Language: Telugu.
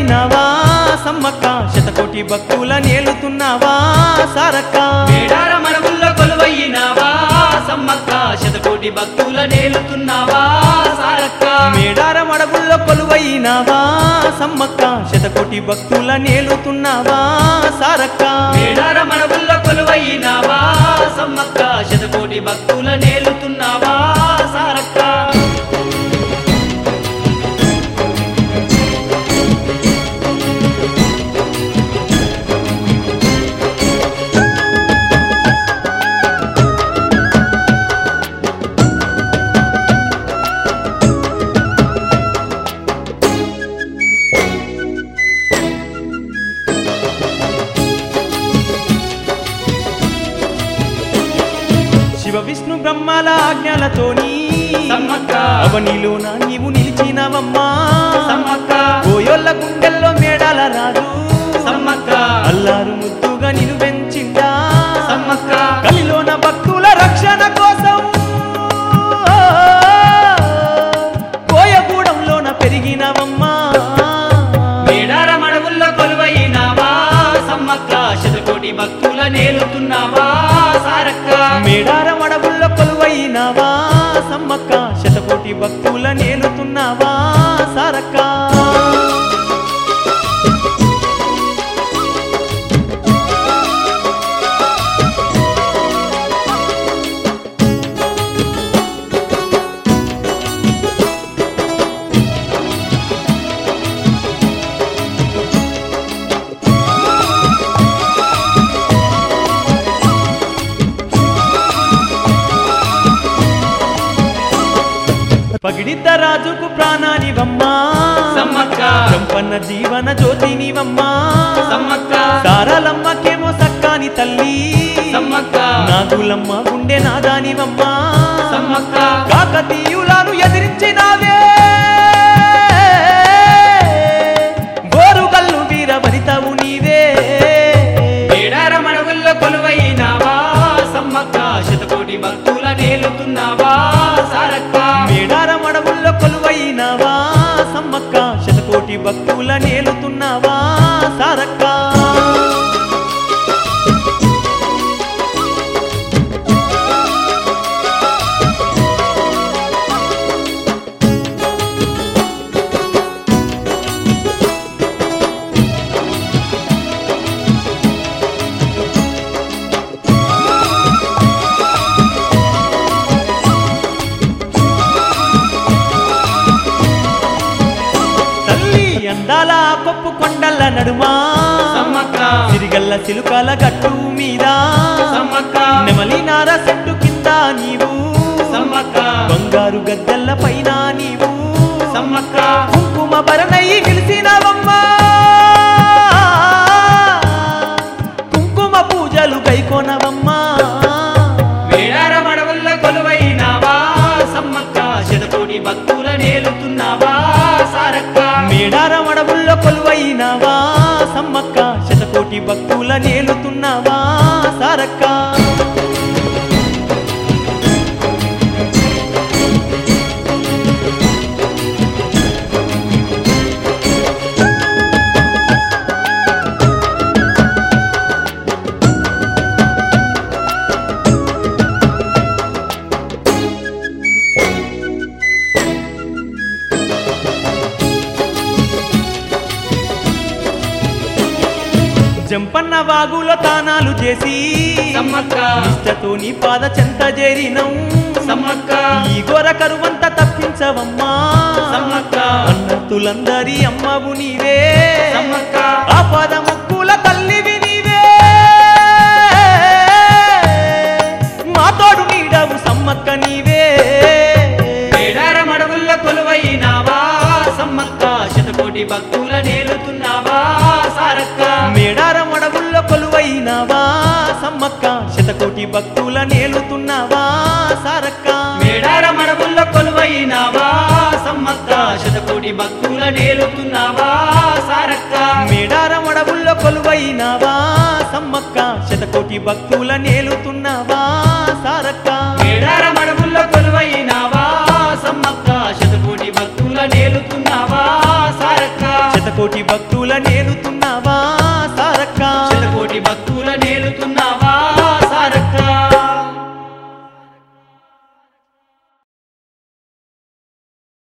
కొలువైనావా సమ్మక్క శతకోటి భక్తుల నేలుతున్నావా సారక్క మేడార మడవుల్లో కొలువయ్యినావా సమ్మక్క శతకోటి భక్తుల నేలుతున్నావా సారక్క మేడార మడగుల్లో కొలువైనావా సమ్మక్క శతకోటి భక్తుల నేలుతున్నావా సారక్క మేడార మడవుల్లో కొలువయ్యినావా సమ్మక్క శతకోటి భక్తుల నేలుతున్నావా సారక్క శివ విష్ణు బ్రహ్మల ఆజ్ఞలతోని సమ్మక్క అవనిలోన నీవు నిలిచినవమ్మా సమ్మక్క కోయొల్ల గుండెల్లో మేడాల రాజు సమ్మక్క అల్లారు ముద్దుగా నిన్ను పెంచిందా సమ్మక్క కలిలోన భక్తుల రక్షణ కోసం కోయగూడెంలోన పెరిగినవమ్మా మేడార మడవుల్లో కొలువయ్యినావా సమ్మక్క శతకోటి భక్తుల నేలుతున్నావా సారక్క మేడార మడవుల్లో కొలువైనావా సమ్మక్క శతకోటి భక్తుల నేలుతున్నావా సారక్క పగిడిద్ద రాజుకు ప్రాణానివమ్మా సమ్మక్క సంపన్న జీవన జ్యోతినివమ్మా సమ్మక్క సారలమ్మకేమో సక్కాని తల్లి సమ్మక్క నాగులమ్మ గుండె నాదానివమ్మా సమ్మక్క కాకతీయులను ఎదిరించినావే గోరుగల్లు వీర వనితవు నీవే మేడార మడవుల్లో కొలువైనావా సమ్మక్క శతకోటి భక్తుల నేలుతున్నావా సారక్క మేడార మడవుల్లో కొలువైనావా సమ్మక్క శతకోటి భక్తుల నేలుతున్నావా సారక్క తల్లి అందాల పప్పు కొండల నడుమా సమ్మక్క సిరిగల్ల సిలుకల గట్టు మీద సమ్మక్క నెమలి నార చెట్టు కింద నీవు సమ్మక్క బంగారు గద్దెల్ల పైన నీవు సమ్మక్క కుంకుమ భరణయి నిలిసినవమ్మా కుంకుమ పూజలు కైకొనవమ్మా మేడార మడవుల్లో కొలువైనావా సమ్మక్క శతకోటి భక్తుల నేలుతున్నావా సారక్క మేడార మడవుల్లో కొలువైనావా సమ్మక్క శతకోటి భక్తుల నేలుతున్నావా సారక్క జంపన్న వాగులో తానాలు చేసి సమ్మక్క నిష్టతో నీ పాద చెంత చేరినం సమ్మక్క ఈ గోర కరువంత తప్పించవమ్మా సమ్మక్క అన్నతులందరి అమ్మవు నీవే సమ్మక్క ఆ పద ముక్కుల తల్లివి నీవే మా తోడు నీడవు సమ్మక్క నీవే మేడార మడవుల్లో కొలువైనావా సమ్మక్క శతకోటి భక్తుల నేలుతున్నావా సారక్క మేడార మడవుల్లో కొలువైనావా సమ్మక్క శతకోటి భక్తుల నేలుతున్నావా సారక్క మేడార మడవుల్లో కొలువైనావా సమ్మక్క శతకోటి భక్తుల నేలుతున్నావా సారక్క మేడార మడవుల్లో కొలువైనావా సమ్మక్క శతకోటి భక్తుల నేలుతున్నావా సారక్క మేడార మడవుల్లో కొలువైనావా సమ్మక్క శతకోటి భక్తుల నేలుతున్నావా సారక్క శతకోటి శతకోటి భక్తుల నేలుతున్నావా